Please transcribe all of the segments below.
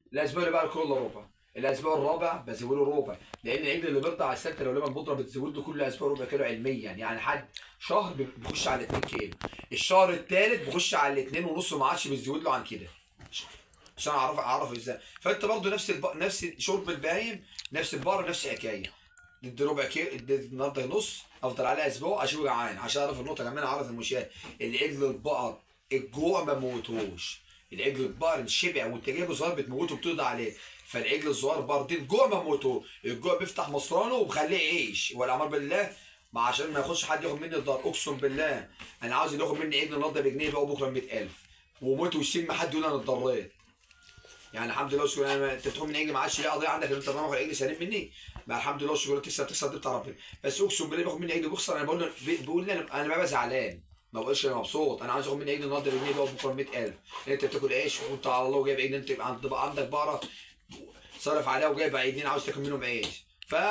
الاسبوع اللي بعد كل ربع الاسبوع الرابع بزود له ربع لان العجل اللي بيرضع على السته لو لبن بودره بتزود له كل اسبوع ربع كيلو علميا يعني حد شهر بيخش على 2 كيلو الشهر الثالث بيخش على الاثنين ونص ما عادش بتزود له عن كده عشان اعرف اعرف ازاي فانت برضو نفس الب... نفس شرب البايم نفس البقره نفس الحكايه ادي ربع كيلو ادي النهارده نص افضل عليها اسبوع اشوف جعان عشان اعرف النقطه كمان اعرف المشاهد العجل البقر الجوع ما موتهوش العجل البقر الشبع وانت جايبه صغير بتموته بتقضي عليه فالعجل الصغير برضه الجوع ما موته الجوع بيفتح مصرانه وبخليه يعيش والامر بالله ما عشان ما يخش حد ياخد مني الدار اقسم بالله انا عاوز اللي ياخد مني عجل النهارده بجنيه بقى بكره ب 100000 وموت ويشم حد يقول انا اتضريت يعني الحمد لله والشكر انا انت بتاخد من عجل ما عادش ليه قضيه عندك ان انت طالما واخد عجل سليم مني ما الحمد لله والشكر تكسب تكسب دي بتاع ربنا بس اقسم بالله باخد مني عجل بخسر انا بقول له بقول لي انا انا ببقى زعلان ما بقولش انا مبسوط انا عايز اخد مني عجل النهارده بجنيه بقى بكره ب 100000 انت بتاكل عيش وانت على الله وجايب عجل انت عند عندك بقره صرف عليها وجايب عيدين عاوز تاكل منهم عيش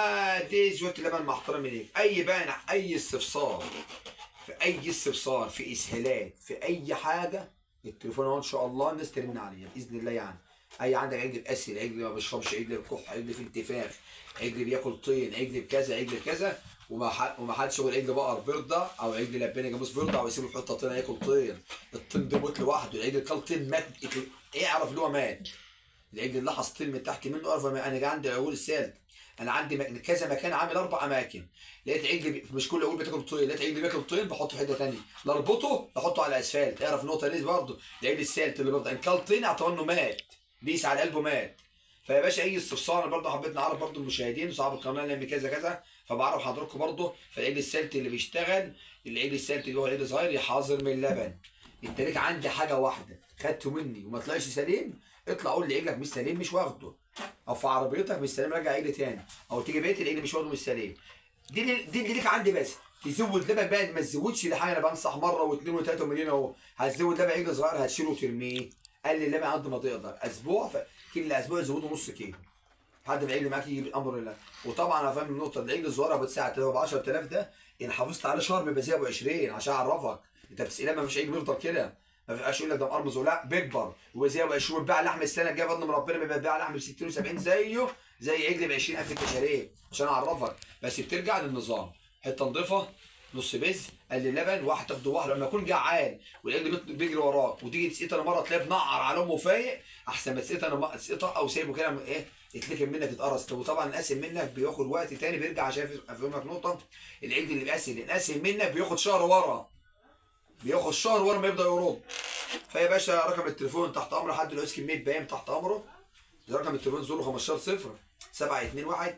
فدي شويه لبن مع احترامي ليك اي بان اي استفسار في اي استفسار في اسهالات في اي حاجه التليفون اهو ان شاء الله الناس ترن عليا باذن الله يعني اي عندك عجل باسل عجل ما بيشربش عجل بكح عجل في انتفاخ عجل بياكل طين عجل بكذا عجل بكذا وما حد وما حدش يقول عجل بقر بيرضع او عجل لباني جاموس بيرضع ويسيبه في حته طين ياكل طين الطين ده موت لوحده العجل كل طين مات اعرف اللي هو مات العجل اللي لحظ طين من تحت منه اعرف انا جا عندي عجول السالب انا عندي كذا مكان عامل اربع اماكن لقيت عجل مش كل عجول بتاكل طين لقيت عجل بياكل طين بحطه في حته ثانيه نربطه نحطه على الاسفلت اعرف النقطه دي برضه العجل السالت اللي برضه ان كل طين اعتبر انه مات بيس على قلبه مات فيا باشا اي استفسار انا برضه حبيت نعرف برضه المشاهدين وصحاب القناه اللي كذا كذا فبعرف حضراتكم برضه فالعجل السالت اللي بيشتغل العجل السالت اللي هو عجل صغير يحاذر من اللبن انت ليك عندي حاجه واحده خدته مني وما طلعش سليم اطلع قول لي عجلك مش سليم مش واخده او في عربيتك مش سليم رجع عجل تاني او تيجي بيتي العجل مش واخده مش سليم دي اللي دي اللي ليك عندي بس تزود لبن بقى ما تزودش دي حاجه انا بنصح مره واثنين وثلاثه ومليون اهو هتزود لبن عجل صغير هتشيله وترميه قال لي اللبن قد ما تقدر اسبوع فكل اسبوع يزودوا نص كيلو لحد ما العجل معاك يجي بالامر لله وطبعا انا فاهم النقطه العجل الصغيره بتساعد تبقى ب 10000 ده ان حافظت على شهر بيبقى زي ابو 20 عشان اعرفك انت بتسال ما فيش عجل بيفضل كده ما بيبقاش يقول لك ده مقرمز لا بيكبر وزي ابو 20 بيباع لحم السنه الجايه بفضل من ربنا بيبقى بيباع لحم ب 60 و70 زيه زي عجل ب 20000 انت شاريه عشان اعرفك بس بترجع للنظام حته نضيفه نص بز قال لي اللبن واحد تاخده واحد لما يكون جعان والعجل بيجري وراك وتيجي تسقيتها مره تلاقيه بنعر على امه فايق احسن ما تسقيتها انا تسقيتها او سايبه كده ايه يتلكم منك يتقرص وطبعا قاسم منك بياخد وقت تاني بيرجع عشان افهمك نقطه العجل اللي قاسم اللي قاسم منك بياخد شهر ورا بياخد شهر ورا ما يبدا يرد فيا باشا رقم التليفون تحت امر حد اللي عايز كميه بايم تحت امره رقم التليفون 015 0 721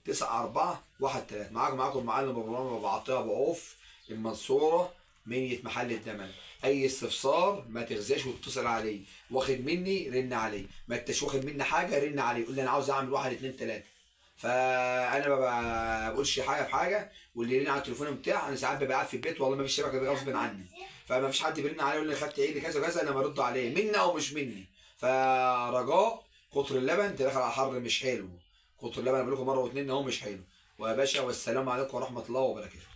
94 13 معاكم معاكم المعلم ابو مرام ابو عطيه ابو عوف المنصوره منية محل الدمن اي استفسار ما تغزاش وتتصل عليه واخد مني رن عليه ما انتش واخد مني حاجه رن عليه قول لي انا عاوز اعمل واحد اتنين تلاته فانا ما بقولش حاجه في حاجه واللي يرن على التليفون بتاعي انا ساعات ببقى قاعد في البيت والله ما فيش شبكه غصب عني فما فيش حد بيرن عليا يقول لي خدت ايه كذا كذا انا برد عليه مني او مش مني فرجاء كتر اللبن انت داخل على حر مش حلو كتر اللبن انا بقول لكم مره واثنين اهو مش حلو ويا باشا والسلام عليكم ورحمه الله وبركاته